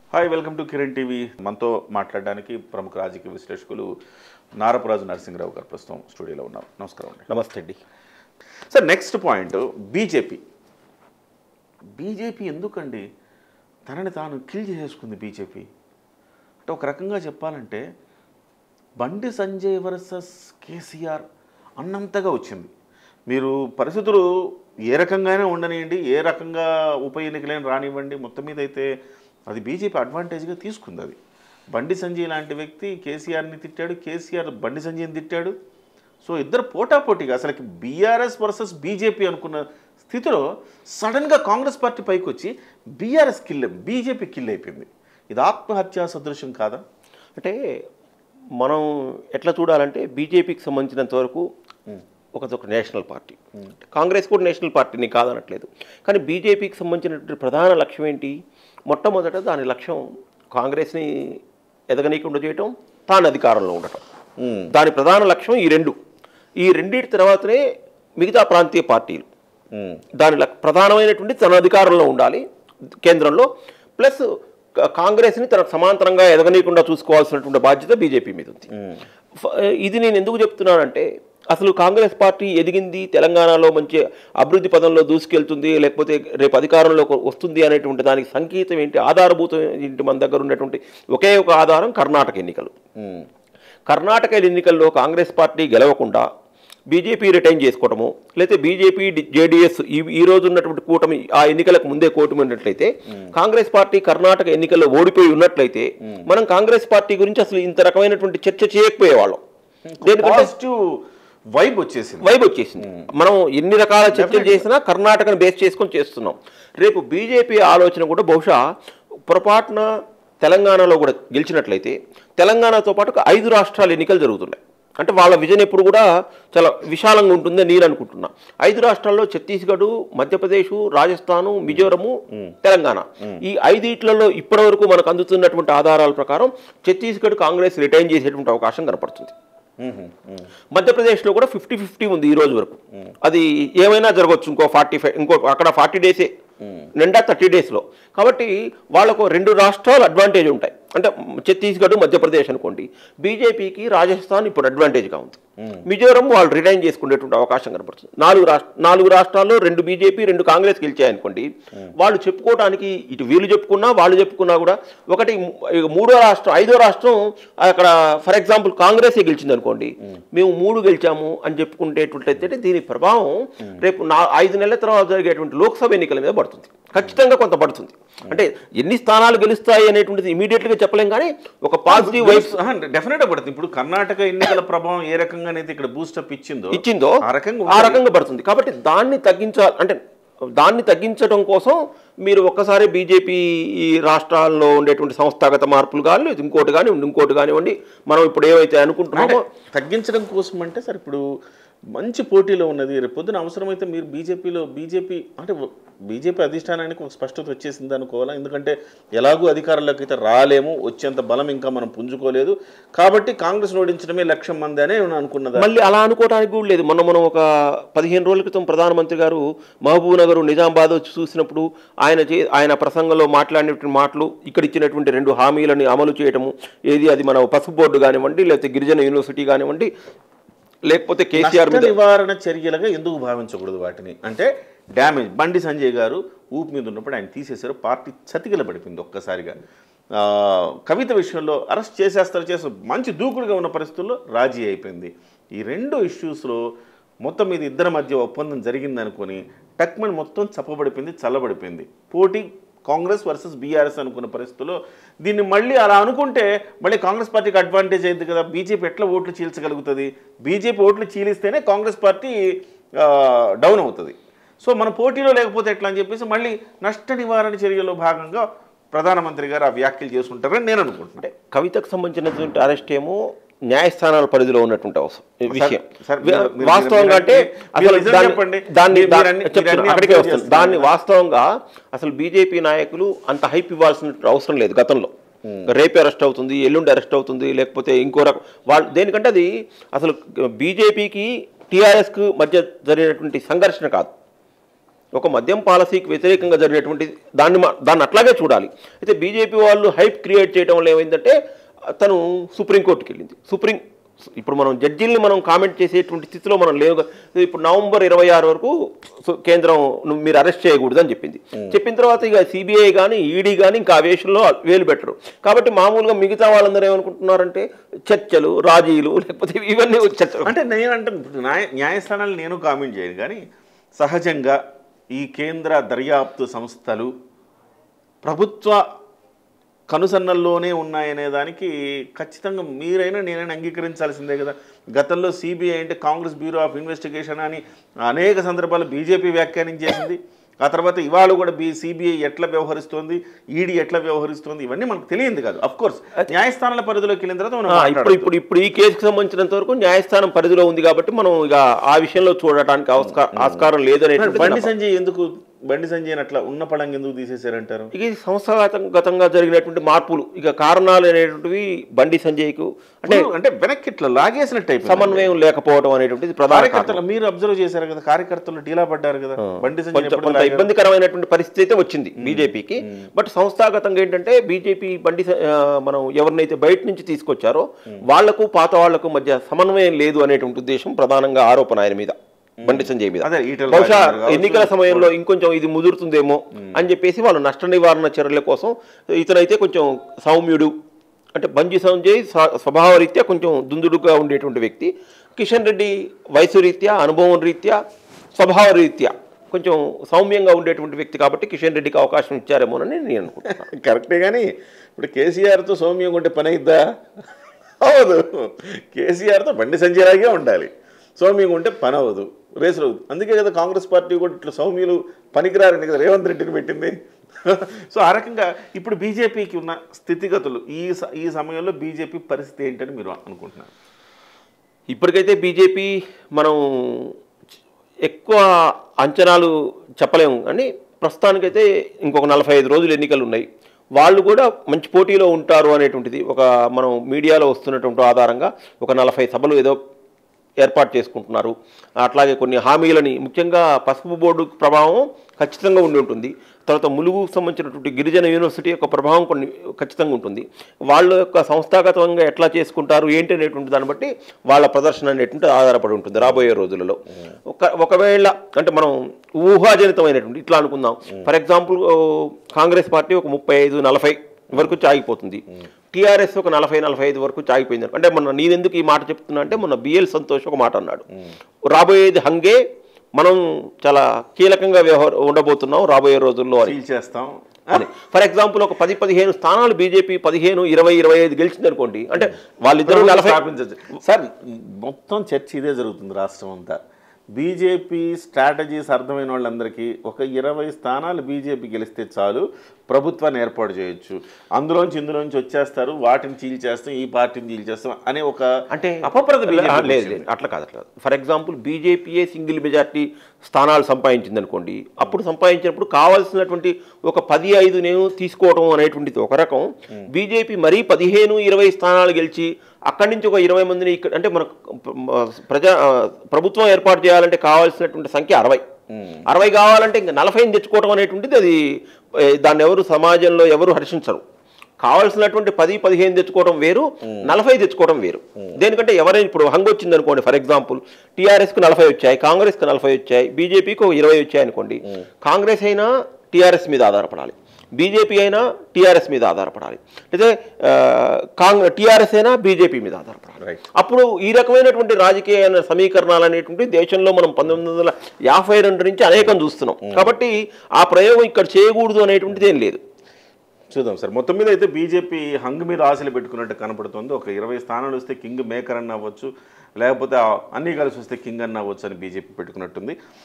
Hi welcome to Kiran TV మనతో మాట్లాడడానికి ప్రముఖ రాజకీయ విశ్లేషకులు నారపురాజు నరసింహరావు గారు ప్రస్తుతం స్టూడియోలో ఉన్నారు నమస్కారం అండి నమస్తే అండి sir next point BJP BJP ఎందుకండి తనని తాను కిల్ చేసేసుకుంది బీజేపీ అంటే ఒక రకంగా చెప్పాలంటే బండి సంజయ్ వర్సెస్ కేసీఆర్ అన్నంతగా వచ్చింది మీరు పరిస్థితులు ఏ రకంగానే ఉండనివ్వండి ఏ రకంగా ఉప ఎన్నికలైనా రానివ్వండి మొత్తం మీద అయితే అది బీజేపీ అడ్వాంటేజ్గా తీసుకుంది అది బండి సంజయ్ లాంటి వ్యక్తి కేసీఆర్ని తిట్టాడు కేసీఆర్ బండి సంజయ్ని తిట్టాడు సో ఇద్దరు పోటాపోటీగా అసలుకి బీఆర్ఎస్ వర్సెస్ బీజేపీ అనుకున్న స్థితిలో సడన్గా కాంగ్రెస్ పార్టీ పైకి వచ్చి బీఆర్ఎస్ కిల్ బీజేపీ కిల్ అయిపోయింది ఇది ఆత్మహత్యా సదృశ్యం కాదా అంటే మనం ఎట్లా చూడాలంటే బీజేపీకి సంబంధించినంత వరకు ఒక ఒక నేషనల్ పార్టీ కాంగ్రెస్ కూడా నేషనల్ పార్టీని కాదనట్లేదు కానీ బీజేపీకి సంబంధించినటువంటి ప్రధాన లక్ష్యం ఏంటి మొట్టమొదట దాని లక్ష్యం కాంగ్రెస్ని ఎదగనీయకుండా చేయటం తాను అధికారంలో ఉండటం దాని ప్రధాన లక్ష్యం ఈ రెండు ఈ రెండింటి తర్వాతనే మిగతా ప్రాంతీయ పార్టీలు దాని లక్- ప్రధానమైనటువంటి తన అధికారంలో ఉండాలి కేంద్రంలో ప్లస్ క- కాంగ్రెస్ని తనకు సమాంతరంగా ఎదగనీయకుండా చూసుకోవాల్సినటువంటి బాధ్యత బీజేపీ మీద ఉంది ఫ- ఇది నేను ఎందుకు చెప్తున్నానంటే అసలు కాంగ్రెస్ పార్టీ ఎదిగింది తెలంగాణలో మంచి అభివృద్ధి పదంలో దూసుకెళ్తుంది లేకపోతే రేపు అధికారంలోకి వస్తుంది అనేటువంటి దానికి సంకేతం ఏంటి ఆధారభూతం ఏంటి మన దగ్గర ఉన్నటువంటి ఒకే ఒక ఆధారం కర్ణాటక ఎన్నికలు కర్ణాటక ఎన్నికల్లో కాంగ్రెస్ పార్టీ గెలవకుండా బీజేపీ రిటైన్ చేసుకోవటము లేకపోతే బీజేపీ జేడీఎస్ ఈ ఈ రోజు ఉన్నటువంటి కూటమి ఆ ఎన్నికలకు ముందే కూటమి ఉన్నట్లయితే కాంగ్రెస్ పార్టీ కర్ణాటక ఎన్నికల్లో ఓడిపోయి ఉన్నట్లయితే మనం కాంగ్రెస్ పార్టీ గురించి అసలు ఇంత రకమైనటువంటి చర్చ చేయకపోయేవాళ్ళం దేనికంటే పాజిటివ్ వైబ్ వచ్చేసింది వైబ్ వచ్చేసింది మనం ఎన్ని రకాల చర్చలు చేసినా కర్ణాటకను బేస్ చేసుకొని చేస్తున్నాం రేపు బీజేపీ ఆలోచన కూడా బహుశా పొరపాటున తెలంగాణలో కూడా గెలిచినట్లయితే తెలంగాణతో పాటు ఒక ఐదు రాష్ట్రాల ఎన్నికలు జరుగుతున్నాయి అంటే వాళ్ళ విజన్ ఎప్పుడు కూడా చాలా విశాలంగా ఉంటుందని నేను అనుకుంటున్నా ఐదు రాష్ట్రాల్లో ఛత్తీస్గఢ్ మధ్యప్రదేశ్ రాజస్థాను మిజోరము తెలంగాణ ఈ ఐదిట్లలో ఇప్పటివరకు మనకు అందుతున్నటువంటి ఆధారాల ప్రకారం ఛత్తీస్గఢ్ కాంగ్రెస్ రిటైన్ చేసేటువంటి అవకాశం కనపడుతుంది మధ్యప్రదేశ్లో కూడా ఫిఫ్టీ ఫిఫ్టీ ఉంది ఈ రోజు వరకు అది ఏమైనా జరగవచ్చు ఇంకో ఫార్టీ ఫైవ్ ఇంకో అక్కడ ఫార్టీ డేసే నిండా థర్టీ డేస్లో కాబట్టి వాళ్ళకు రెండు రాష్ట్రాలు అడ్వాంటేజ్ ఉంటాయి అంటే ఛత్తీస్గఢ్ మధ్యప్రదేశ్ అనుకోండి బీజేపీకి రాజస్థాన్ ఇప్పుడు అడ్వాంటేజ్గా ఉంది మిజోరం వాళ్ళు రిటైన్ చేసుకునేటువంటి అవకాశం కనపడుతుంది నాలుగు రాష్ట్ర నాలుగు రాష్ట్రాల్లో రెండు బీజేపీ రెండు కాంగ్రెస్ గెలిచాయనుకోండి వాళ్ళు చెప్పుకోవడానికి ఇటు వీళ్ళు చెప్పుకున్నా వాళ్ళు చెప్పుకున్నా కూడా ఒకటి ఇక మూడో రాష్ట్రం ఐదో రాష్ట్రం అక్కడ ఫర్ ఎగ్జాంపుల్ కాంగ్రెస్ గెలిచింది అనుకోండి మేము మూడు గెలిచాము అని చెప్పుకునేటువంటి దీని ప్రభావం రేపు నా ఐదు నెలల తర్వాత జరిగేటువంటి లోక్సభ ఎన్నికల మీద పడుతుంది ఖచ్చితంగా కొంత పడుతుంది అంటే ఎన్ని స్థానాలు గెలుస్తాయి అనేటువంటిది ఇమీడియట్గా చెప్పలేం కానీ ఒక పాజిటివ్ వైబ్స్ డెఫినెట్ గా పడుతుంది ఇప్పుడు కర్ణాటక ఎన్నికల ప్రభావం ఏ రకంగానైతే ఇక్కడ బూస్టప్ ఇచ్చిందో ఇచ్చిందో ఆ రకంగా ఆ రకంగా పడుతుంది కాబట్టి దాన్ని తగ్గించాలి అంటే దాన్ని తగ్గించడం కోసం మీరు ఒక్కసారి బీజేపీ ఈ రాష్ట్రాల్లో ఉండేటువంటి సంస్థాగత మార్పులు కానీ లేదా ఇంకోటి కానీ ఇంకోటి కానివ్వండి మనం ఇప్పుడు ఏవైతే అనుకుంటున్నామో తగ్గించడం కోసం అంటే సార్ ఇప్పుడు మంచి పోటీలో ఉన్నది రేపు పొద్దున అవసరమైతే మీరు బీజేపీలో బీజేపీ అంటే బీజేపీ అధిష్టానానికి ఒక స్పష్టత వచ్చేసింది అనుకోవాలా ఎందుకంటే ఎలాగూ అధికారంలోకి అయితే రాలేము వచ్చేంత బలం ఇంకా మనం పుంజుకోలేదు కాబట్టి కాంగ్రెస్ ఓడించడమే లక్ష్యం మంది అనే అనుకున్నదా మళ్ళీ అలా అనుకోవడానికి కూడా లేదు మొన్న మనం ఒక పదిహేను రోజుల క్రితం ప్రధానమంత్రి గారు మహబూబ్ నగర్ నిజామాబాద్ వచ్చి చూసినప్పుడు ఆయన చే ఆయన ప్రసంగంలో మాట్లాడినటువంటి మాటలు ఇక్కడ ఇచ్చినటువంటి రెండు హామీలను అమలు చేయటము ఏది అది మన పసుపు బోర్డు కానివ్వండి లేకపోతే గిరిజన యూనివర్సిటీ కానివ్వండి లేకపోతే కేసీఆర్ నష్ట మీద నివారణ చర్యలుగా ఎందుకు భావించకూడదు వాటిని అంటే డ్యామేజ్ బండి సంజయ్ గారు ఊపు మీద ఉన్నప్పుడు ఆయన తీసేశారు పార్టీ చతికిల పడిపోయింది ఒక్కసారిగా ఆ, కవిత విషయంలో అరెస్ట్ చేసేస్తారు చేస్తారు మంచి దూకుడుగా ఉన్న పరిస్థితుల్లో రాజీ అయిపోయింది ఈ రెండు ఇష్యూస్లో మొత్తం మీద ఇద్దరి మధ్య ఒప్పందం జరిగింది అనుకొని టక్మన్ మొత్తం చప్పబడిపోయింది చల్లబడిపోయింది పోటీ కాంగ్రెస్ వర్సెస్ బీఆర్ఎస్ అనుకున్న పరిస్థితుల్లో దీన్ని మళ్ళీ అలా అనుకుంటే మళ్ళీ కాంగ్రెస్ పార్టీకి అడ్వాంటేజ్ అయింది కదా బీజేపీ ఎట్లా ఓట్లు చీల్చగలుగుతుంది బీజేపీ ఓట్లు చీలిస్తేనే కాంగ్రెస్ పార్టీ ఆ, డౌన్ అవుతుంది సో మన పోటీలో లేకపోతే ఎట్లా అని చెప్పేసి మళ్ళీ నష్ట నివారణ చర్యలో భాగంగా ప్రధానమంత్రి గారు ఆ వ్యాఖ్యలు చేసుకుంటారని నేను అనుకుంటున్నాను అంటే కవితకు సంబంధించినటువంటి అరెస్ట్ ఏమో న్యాయస్థానాల పరిధిలో ఉన్నటువంటి అవసరం విషయం సార్, మీరు- మీరు- వాస్తవంగా మీరు- అంటే మీరు అసలు నిజం దాన్ని- చెప్పండి. దాన్ని మీరు- దాన్ని- మీరు అన్ని- చెప్తున్నా, మీరు అన్ని అక్కడికే అబ్జర్వ్ వస్తుంది దాన్ని చేస్తున్నారు. వాస్తవంగా అసలు బీజేపీ నాయకులు అంత హైప్ ఇవ్వాల్సిన అవసరం లేదు గతంలో రేపు అరెస్ట్ అవుతుంది ఎల్లుండి అరెస్ట్ అవుతుంది లేకపోతే ఇంకో రకం వాళ్ళు దేనికంటే అది అసలు బీజేపీకి టీఆర్ఎస్కు మధ్య జరిగినటువంటి సంఘర్షణ కాదు ఒక మద్యం పాలసీకి వ్యతిరేకంగా జరిగినటువంటి దాన్ని మా- దాన్ని అట్లాగే చూడాలి అయితే బీజేపీ వాళ్ళు హైప్ క్రియేట్ చేయడం వల్ల ఏమైందంటే తను సుప్రీంకోర్టుకి వెళ్ళింది సుప్రీం ఇప్పుడు మనం జడ్జీల్ని మనం కామెంట్ చేసేటువంటి స్థితిలో మనం లేవు కదా. ఇప్పుడు నవంబర్ ఇరవై ఆరు వరకు సు- కేంద్రం నువ్వు మీరు అరెస్ట్ చేయకూడదు అని చెప్పింది చెప్పిన తర్వాత ఇక సిబిఐ కానీ ఈడీ కానీ ఇంకా ఆ విషయంలో వేలు పెట్టరు కాబట్టి మామూలుగా మిగతా వాళ్ళందరూ ఏమనుకుంటున్నారంటే చర్చలు రాజీలు లేకపోతే ఇవన్నీ చర్చలు అంటే నేను అంటే న్యాయ న్యాయస్థానాలు నేను కామెంట్ చేయను కానీ సహజంగా ఈ కేంద్ర దర్యాప్తు సంస్థలు ప్రభుత్వ కనుసన్నల్లోనే ఉన్నాయనే దానికి ఖచ్చితంగా మీరైనా నేనైనా అంగీకరించాల్సిందే కదా గతంలో సిబిఐ అంటే కాంగ్రెస్ బ్యూరో ఆఫ్ ఇన్వెస్టిగేషన్ అని అనేక సందర్భాలు బీజేపీ వ్యాఖ్యానించేసింది ఆ తర్వాత ఇవాళ కూడా బీ సిబిఐ ఎట్లా వ్యవహరిస్తోంది ఈడీ ఎట్లా వ్యవహరిస్తోంది ఇవన్నీ మనకు తెలియదు కాదు అఫ్ కోర్స్ న్యాయస్థానాల పరిధిలోకి వెళ్ళిన తర్వాత మనం ఆ, ఇప్పుడు మాట్లాడొచ్చు. ఇప్పుడు ఇప్పుడు ఈ కేసుకి సంబంధించినంత వరకు న్యాయస్థానం పరిధిలో ఉంది కాబట్టి మనం ఇక ఆ విషయంలో చూడటానికి ఆస్కా- ఆస్కారం లేదనే మరి బండి సంజయ్ ఎందుకు బండి సంజయ్ అట్లా ఉన్న పడంగా ఎందుకు తీసేశారంటారు ఇక ఇది సంస్థాగతంగా జరిగినటువంటి మార్పులు ఇక కారణాలు అనేటువంటివి బండి సంజయ్కు అంటే అంటే అంటే వెనక్కి ఇట్లా లాగేసినట్టు అయిపోయింది. సమన్వయం లేకపోవడం అనేటువంటిది ప్రధాన కారణం కార్యకర్తలు మీరు అబ్జర్వ్ చేశారు కదా కార్యకర్తలు డీలా పడ్డారు కదా బండి సంజయ్ కొంచెం ఎప్పుడు కొంత లాగారు? ఇబ్బందికరమైనటువంటి పరిస్థితి అయితే వచ్చింది బీజేపీకి బట్ సంస్థాగతంగా ఏంటంటే బీజేపీ బండి స- ఆ, మనం ఎవరినైతే బయట నుంచి తీసుకొచ్చారో వాళ్లకు పాత వాళ్లకు మధ్య సమన్వయం లేదు అనేటువంటి ఉద్దేశం ప్రధానంగా ఆరోపణ ఆయన మీద బండి సంజయ్ మీద అదే ఈటల బహుశా రాజేందర్ కావచ్చు. ఎన్నికల సమయంలో ఇంకొంచెం ఇది ముదురుతుందేమో అని చెప్పేసి వాళ్ళు నష్ట నివారణ చర్యల కోసం ఇతనైతే కొంచెం సౌమ్యుడు అంటే బంజీ సంజయ్ స్వ- స్వభావ రీత్యా కొంచెం దుందుడుగా ఉండేటువంటి వ్యక్తి కిషన్ రెడ్డి వయసు రీత్యా అనుభవం రీత్యా స్వభావ రీత్యా కొంచెం సౌమ్యంగా ఉండేటువంటి వ్యక్తి కాబట్టి కిషన్ రెడ్డికి అవకాశం ఇచ్చారేమోనని నేను అనుకుంటున్నాను కరెక్టే కానీ ఇప్పుడు కేసీఆర్తో సౌమ్యంగా ఉంటే పని అయిద్దా అవదు కేసీఆర్తో బండి సంజయ్ లాగే ఉండాలి సౌమ్యంగా ఉంటే పని అవ్వదు రేసులు అవుతుంది అందుకే కదా కాంగ్రెస్ పార్టీ కూడా ఇట్లా సౌమ్యులు పనికిరారని కదా రేవంత్ రెడ్డిని పెట్టింది సో ఆ రకంగా ఇప్పుడు బీజేపీకి ఉన్న స్థితిగతులు ఈ స- ఈ సమయంలో బీజేపీ పరిస్థితి ఏంటని మీరు అనుకుంటున్నారు ఇప్పటికైతే బీజేపీ మనం ఎక్కువ అంచనాలు చెప్పలేము కానీ ప్రస్తుతానికైతే ఇంకొక నలభై ఐదు రోజులు ఎన్నికలు ఉన్నాయి వాళ్ళు కూడా మంచి పోటీలో ఉంటారు అనేటువంటిది ఒక మనం మీడియాలో వస్తున్నటువంటి ఆధారంగా ఒక నలభై సభలు ఏదో ఏర్పాటు చేసుకుంటున్నారు అట్లాగే కొన్ని హామీలని ముఖ్యంగా పసుపు బోర్డు ప్రభావం ఖచ్చితంగా ఉండి ఉంటుంది తర్వాత ములుగుకు సంబంధించినటువంటి గిరిజన యూనివర్సిటీ యొక్క ప్రభావం కొన్ని ఖచ్చితంగా ఉంటుంది వాళ్ళ యొక్క సంస్థాగతంగా ఎట్లా చేసుకుంటారు ఏంటి అనేటువంటి దాన్ని బట్టి వాళ్ళ ప్రదర్శన అనేటువంటి ఆధారపడి ఉంటుంది రాబోయే రోజులలో ఒక ఒకవేళ అంటే మనం ఊహాజనితమైనటువంటి ఇట్లా అనుకుందాం ఫర్ ఎగ్జాంపుల్ కాంగ్రెస్ పార్టీ ఒక ముప్పై ఐదు నలభై వరకు చాగిపోతుంది టీఆర్ఎస్ ఒక నలభై నలభై ఐదు వరకు చాగిపోయింది అంటే మొన్న నేనెందుకు ఈ మాట చెప్తున్నా అంటే మొన్న బిఎల్ సంతోష్ ఒక మాట అన్నాడు రాబోయేది హంగే మనం చాలా కీలకంగా వ్యవహార ఉండబోతున్నాం రాబోయే రోజుల్లో అని ఫీల్ చేస్తాం అని ఫర్ ఎగ్జాంపుల్ ఒక పది పదిహేను స్థానాలు బీజేపీ పదిహేను ఇరవై ఇరవై ఐదు గెలిచింది అనుకోండి అంటే వాళ్ళిద్దరూ నలభై స్థాపించచ్చు సార్ మొత్తం చర్చ ఇదే జరుగుతుంది రాష్ట్రం అంతా బీజేపీ స్ట్రాటజీస్ అర్థమైన వాళ్ళందరికీ ఒక ఇరవై స్థానాలు బీజేపీ గెలిస్తే చాలు ప్రభుత్వాన్ని ఏర్పాటు చేయొచ్చు అందులోంచి ఇందులోంచి వచ్చేస్తారు వాటిని చీల్చేస్తాం ఈ పార్టీని చీల్చేస్తాం అనే ఒక అంటే అపప్రద ఆ, బీజేపీ లేదు లేదు అట్లా కాదు అట్లా ఫర్ ఎగ్జాంపుల్ బీజేపీయే సింగిల్ మెజార్టీ స్థానాలు సంపాదించింది అనుకోండి అప్పుడు సంపాదించినప్పుడు కావాల్సినటువంటి ఒక పది ఐదు నేను తీసుకోవడం అనేటువంటిది ఒక రకం బీజేపీ మరీ పదిహేను ఇరవై స్థానాలు గెలిచి అక్కడి నుంచి ఒక ఇరవై మందిని ఇక్కడ అంటే మన ప్రజా ఆ, ప్రభుత్వం ఏర్పాటు చేయాలంటే కావాల్సినటువంటి సంఖ్య అరవై అరవై కావాలంటే ఇంకా నలభైని తెచ్చుకోవడం అనేటువంటిది అది ఏ, దాన్ని ఎవరు సమాజంలో ఎవరు హర్షించరు కావాల్సినటువంటి పది పదిహేను తెచ్చుకోవడం వేరు నలభై తెచ్చుకోవడం వేరు దేనికంటే ఎవరైనా ఇప్పుడు హంగ్ వచ్చింది అనుకోండి ఫర్ ఎగ్జాంపుల్ టీఆర్ఎస్కి నలభై వచ్చాయి కాంగ్రెస్కి నలభై వచ్చాయి బీజేపీకి ఒక ఇరవై వచ్చాయి అనుకోండి కాంగ్రెస్ అయినా టీఆర్ఎస్ మీద ఆధారపడాలి బీజేపీ అయినా టీఆర్ఎస్ మీద ఆధారపడాలి లేదా ఆ, కాంగ్ టీఆర్ఎస్ అయినా బీజేపీ మీద ఆధారపడాలి Right. అప్పుడు ఈ రకమైనటువంటి రాజకీయ సమీకరణాలు అనేటువంటి దేశంలో మనం పంతొమ్మిది వందల యాభై రెండు నుంచి అనేకం చూస్తున్నాం కాబట్టి ఆ ప్రయోగం ఇక్కడ చేయకూడదు అనేటువంటిది ఏం లేదు చూద్దాం సార్ మొత్తం మీద అయితే బీజేపీ హంగ్ మీద ఆశలు పెట్టుకున్నట్టు కనపడుతుంది ఒక ఇరవై స్థానాలు వస్తే కింగ్ మేకర్ అన్న అవ్వచ్చు లేకపోతే ఆ అన్ని కలిసి వస్తే కింగ్ అన్న అవ్వచ్చు అని బీజేపీ పెట్టుకున్నట్టుంది